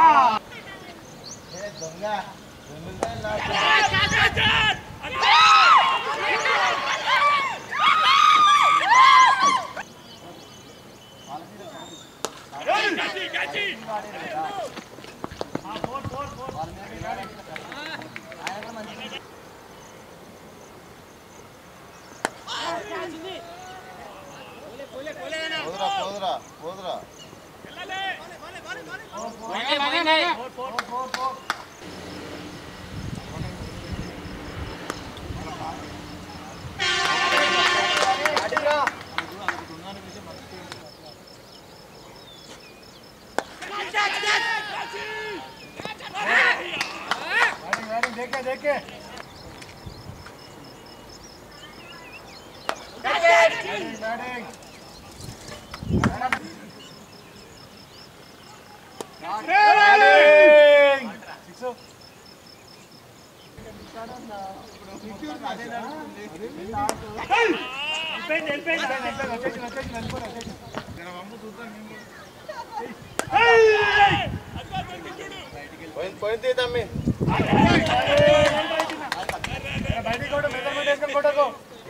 పోదురా పోదురా పోదురా देखे देखे batting batting batting పోయింది పోయింది తమ్మి బయటికి కూడా మెజర్మెంట్ వేసుకొని కొట్టకు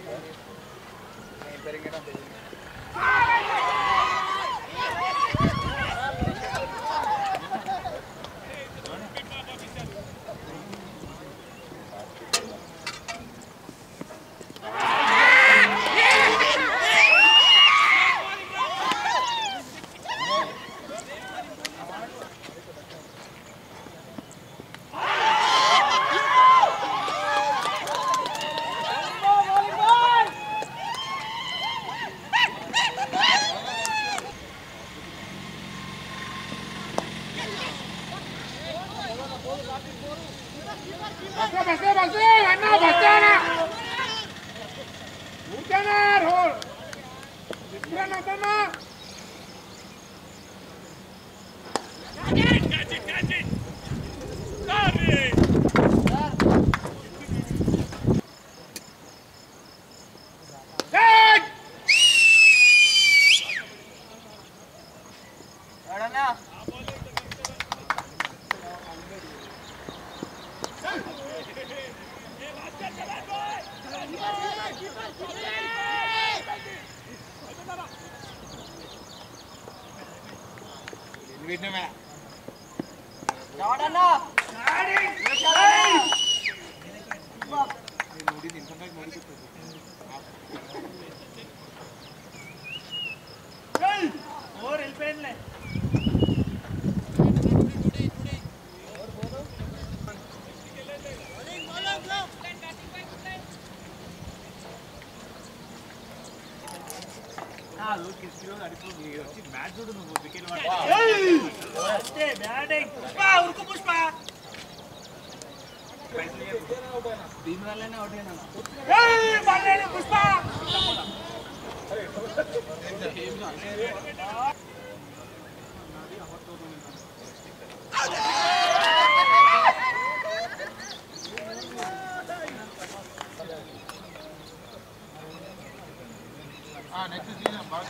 నెక్స్ట్ సీజన్ బాగా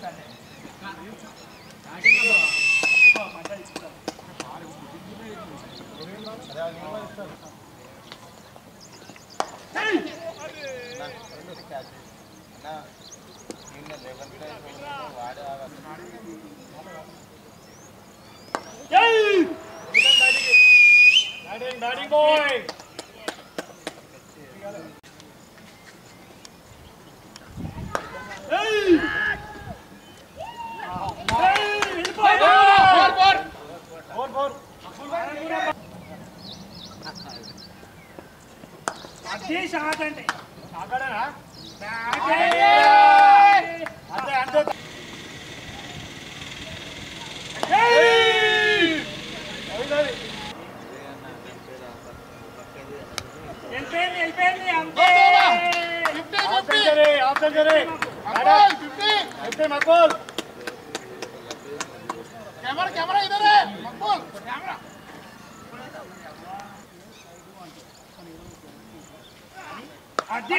నిన్న లెవెన్ వాడే బ్యాటింగ్ బ్యాటింగ్ బాయ్ అదే షాట్ అంటే అంతే అంతే వెళ్ళిపోయింది వెళ్ళిపోయింది అంతే half century half century fifty Maqbool camera camera इधर है मकबूल कैमरा అది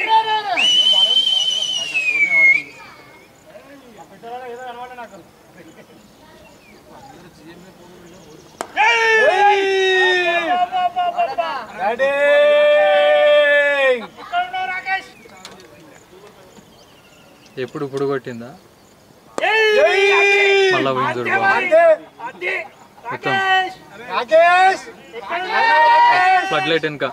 పెట్టాలని ఏదో అనమాట నాకు ఏయ్! బ్యాటింగ్ ఇక్కడ ఉన్నావు రాకేష్ ఎప్పుడు ఇప్పుడు కొట్టిందా ఏయ్! మళ్ళా పోయింది చూడు బాల్. అంతే అది మొత్తం. రాకేష్ రాకేష్ ఇక్కడ ఉన్నావు? ఫ్లడ్ లైట్ వెనక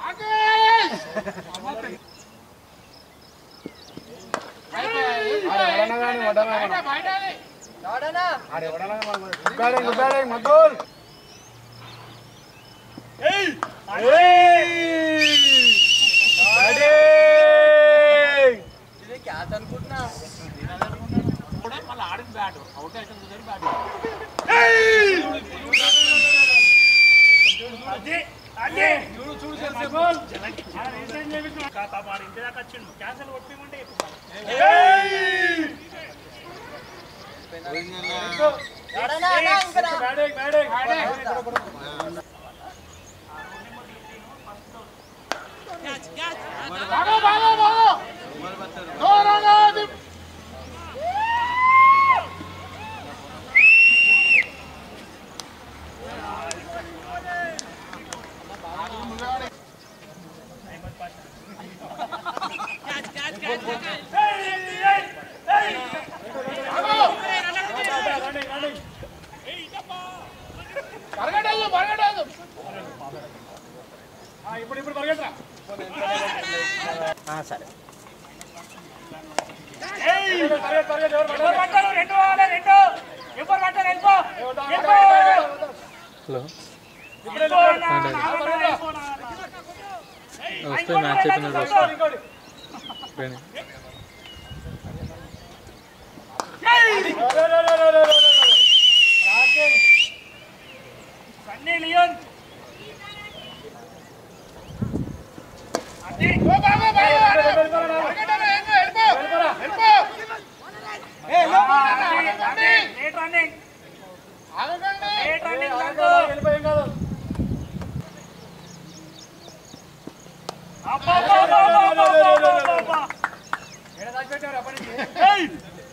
గుడ్ బ్యాటింగ్ గుడ్ బ్యాటింగ్ మద్దూల్ ఏయ్! బ్యాటింగ్ అది అది చూడు చూడు చూడు రీసెంట్ చేపించిన కాపా వాడు ఇంటి దాకా వచ్చిండు క్యాన్సల్ కొట్టిమంటే బ్యాటింగ్ బ్యాటింగ్ బాగా బాగా బాగా దూరంగా అది. పరిగెట్టదు పరిగెట్టదు ఇప్పుడు ఇప్పుడు పరిగెట్టరా పరిగెట్ పరిగెట్ ఎవరు ఎవరు పట్టారు రెండు వాళ్ళే రెండు ఎవరు పట్టారు వెళ్ళిపో వెళ్ళిపో హలో వెళ్ళిపో నా, నా, నా, వెళ్ళిపో నా, నా. వస్తే మ్యాచ్ అయిపోయినది వస్తా ఇంకోటి కానీ రాకేష్ సన్నీ లియోన్ అది ఓ బాగా బాగా పరిగెట్టదు ఏం వెళ్ళిపో వెళ్ళిపో అది, అది, లేట్ రన్నింగ్ ఆగకండి లేట్ రన్నింగ్ సంతు వెళ్ళిపోయాం కాదు అబ్బా, అబ్బా, అబ్బా, అబ్బా, అబ్బా, అబ్బా, అబ్బా, అబ్బా. ఏడ దాచి పెట్టారు అప్పటి నుంచి ఏయ్!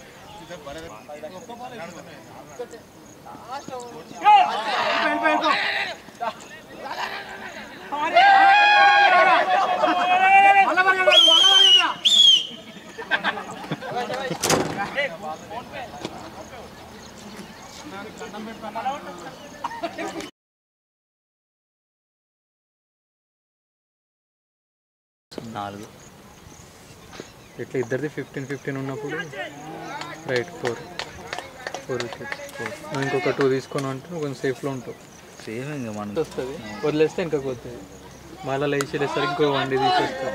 ఏయ్! అరే! మళ్ళా పరిగెట్టాలి మళ్ళా పరిగెట్టరా నాలుగు ఇట్లా ఇద్దరిది ఫిఫ్టీన్ ఫిఫ్టీన్ ఉన్నప్పుడు right four four wickets four నువ్వు ఇంకొక టూ తీసుకొని అంటే నువ్వు కొంచెం సేఫ్లో ఉంటావు సేమ్ ఇంకా మనం వస్తుంది వదిలేస్తే ఇంకా పోతుంది మళ్ళీ లేచి వెళ్ళేసరికి ఇంకో వండి తీసేస్తుంది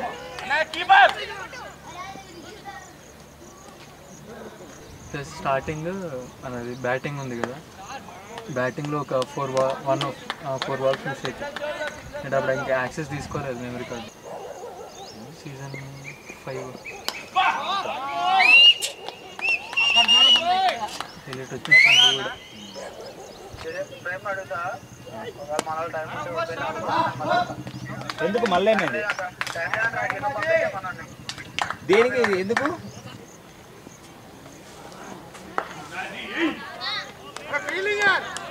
ప్లస్ స్టార్టింగ్ అనేది బ్యాటింగ్ ఉంది కదా బ్యాటింగ్లో ఒక ఫోర్ బా వన్ ఫోర్ బాల్స్ మిస్ అవుతాయి అంటే అప్పుడు ఇంకా యాక్సెస్ తీసుకోలేదు memory card season five highlight వచ్చేసింది కూడా ఎందుకు మళ్ళీ ఏమైంది దేనికి ఎందుకు ఫీలింగ్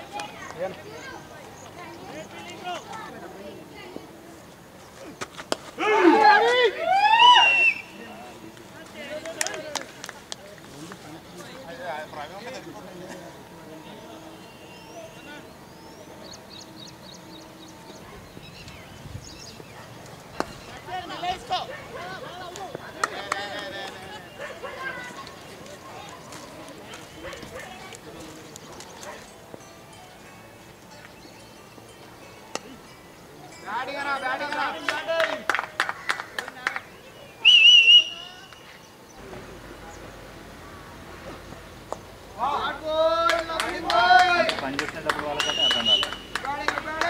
పని చేసినప్పుడు వాళ్ళకంటే అర్థం కాలేదు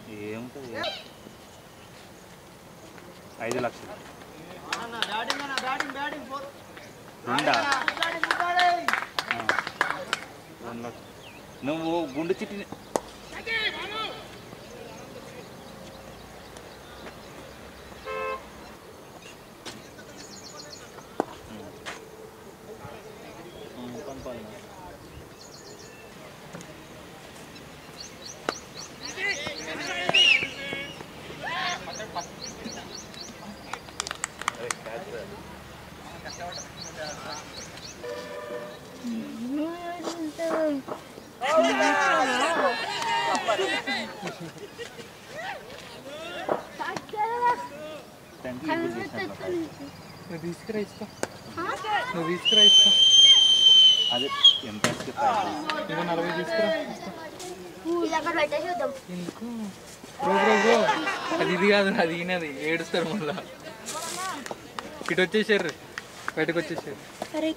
ఏముంటుంది ఐదు లక్షలు రెండా ఆ. రెండు. నువ్వు గుండు చిట్టి టెన్త్ ఇప్పుడు చేసినట్లు నువ్వు తీసుకురా ఇస్తా నువ్వు తీసుకురా ఇస్తా అదే ఎంపీఎస్కి ప్రైజ్ ఇదిగో నలభై తీసుకురా ఇస్తా ఇది అక్కడ పెట్టేసేద్దాం ఎందుకు రోజు రోజు అది ఇది కాదు అది ఈయనది ఏడుస్తారు మళ్ళా ఇటు వచ్చేసారు బయటకు వచ్చేసారు సరే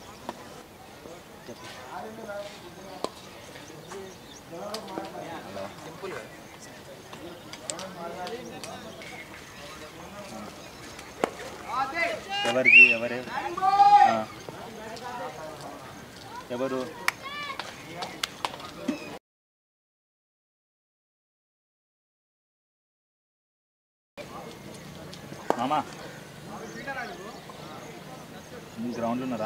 ఎవరికి ఎవరే ఆ. ఎవరు మామా గ్రౌండ్లో ఉన్నారా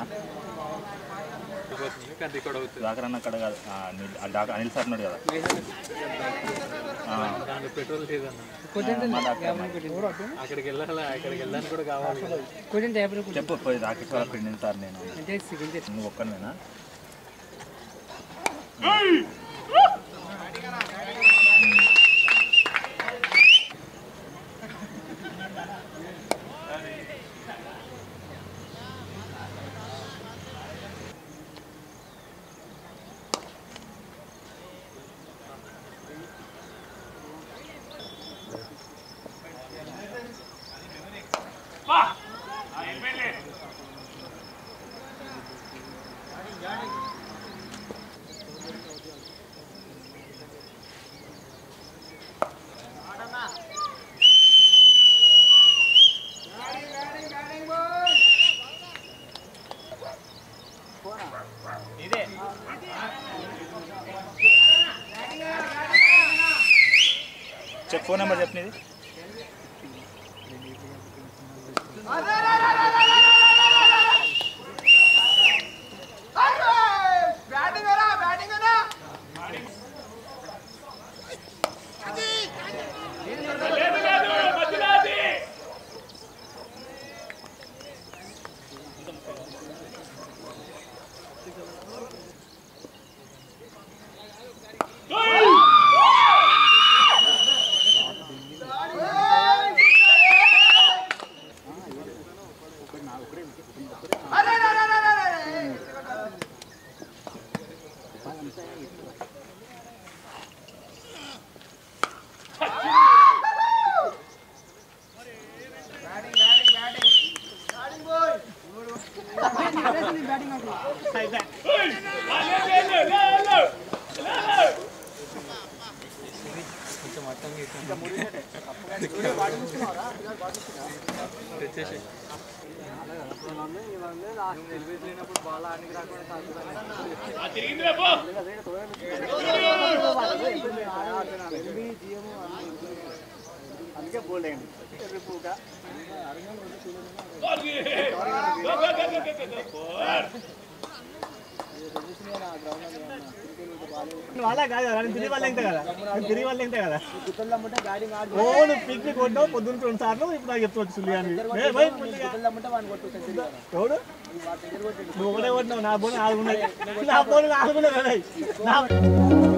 కంది కూడా అవుతుంది డాక్టర్ అన్న అక్కడ కాదు ఆ, అనిల్- ఆ డాక్టర్ అనిల్ సార్ ఉన్నాడు కదా ఆ, దాంట్లో పెట్రోల్ లేదన్న మా డాక్టర్ అన్న. అక్కడికి వెళ్ళాలి అక్కడికి వెళ్ళడానికి కూడా కావాలి కదా. చెప్పు పోయి రాకేష్ వాళ్ళ ఫ్రెండ్ సార్ నేను నువ్వు ఒక్కనేనా చెప్పు ఫోన్ నెంబర్ చెప్పినది కొంచెం అర్థం తెచ్చేసి లేనప్పుడు బాగా ఆడికి రాకుండా వాళ్ళ కాదు కదా తిరిగి వాళ్ళు ఎంతే కదా తిరిగి వాళ్ళు ఎంతే కదా ఓ నువ్వు పిక్నిక్ కొట్టావు పొద్దున్న రెండు సార్లు ఇప్పుడు నాకు చెప్తావు సుల్లి అని ఏ భయ్, ఎవడు నువ్వు ఒకటే కొట్టినావు నా బోన్ నాలుగు ఉన్నాయి నా బోన్ నాలుగు ఉన్నాయి కదా నా